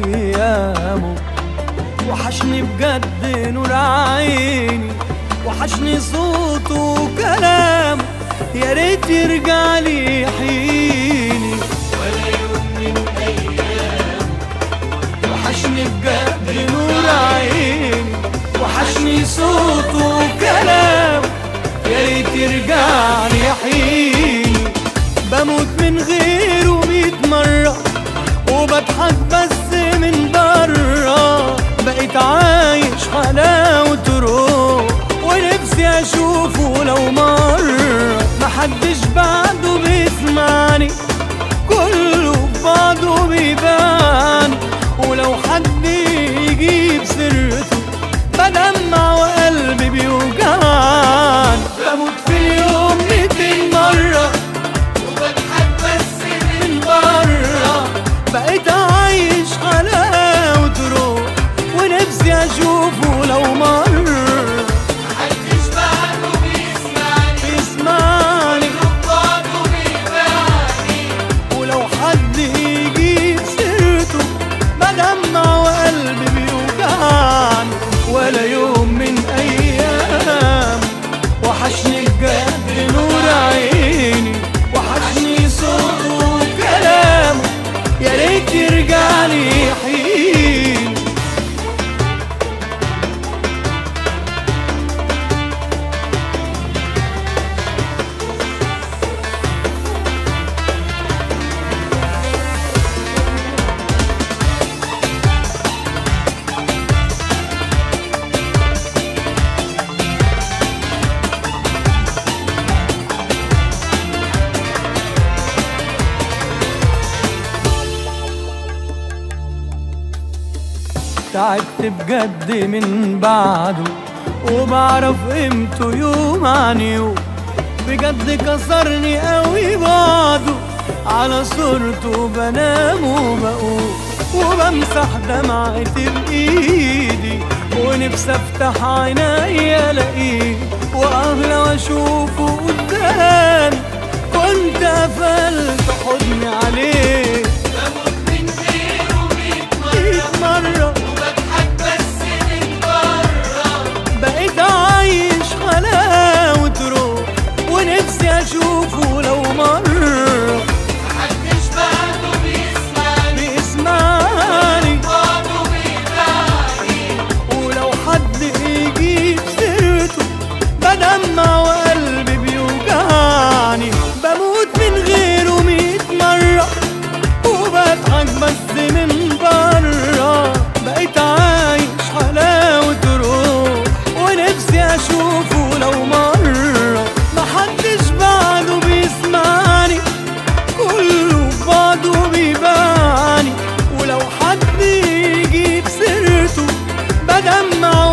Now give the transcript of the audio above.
ايامه وحشني بجد نور عيني وحشني صوته وكلامه يا ريت يرجع لي يحييني ولا يوم من أيام وحشني بجد نور عيني وحشني صوته وكلامه يا ريت يرجع لي يحييني بموت من غيره ميت مرة وبضحك بس من برا بقيت عايش حلاوة روح ونفسي اشوفه لو مرة محدش بعده بيسمعني كله في بعضه بيبان ولو حد يجيب سيرته بدمع وقلبي بيوجعان بموت في اليوم ميتين مرة وبضحك بس من من برا بقيت عايش حلاوة روح ونفسي اشوفه لو مرة محدش بعده بيسمعني يسمعني بعده بيباني ولو حد يجيب سيرته بدمع وقلبي بيوجعني ولا يوم من ايام وحشني بجد نور عيني وحشني صوته وكلامه يا ريت يرجع لي يحييني تعبت بجد من بعده وبعرف قيمته يوم عن يوم بجد كسرني قوي بعده على صورته بنام وبقوم وبمسح دمعتي بايدي ونفسي افتح عيني الاقيه واغلى واشوفه قدامي كنت قفلت حضني عليه بموت من غيره ميت ميت مرة مرة وبضحك بس من برا بقيت عايش حلاوة روح ونفسي أشوفه لو مرة محدش بعده بيسمعني بيسمعني بعده بيباني ولو حد يجيب سيرته بدمع وقلبي بيوجعني بموت من غيره ميت مرة وبضحك بس من برا بقيت عايش حلاوة روح ونفسي أشوفه لو مرة محدش بعده بيسمعني كله في بعضه بيباني ولو حد يجيب سيرته بدمع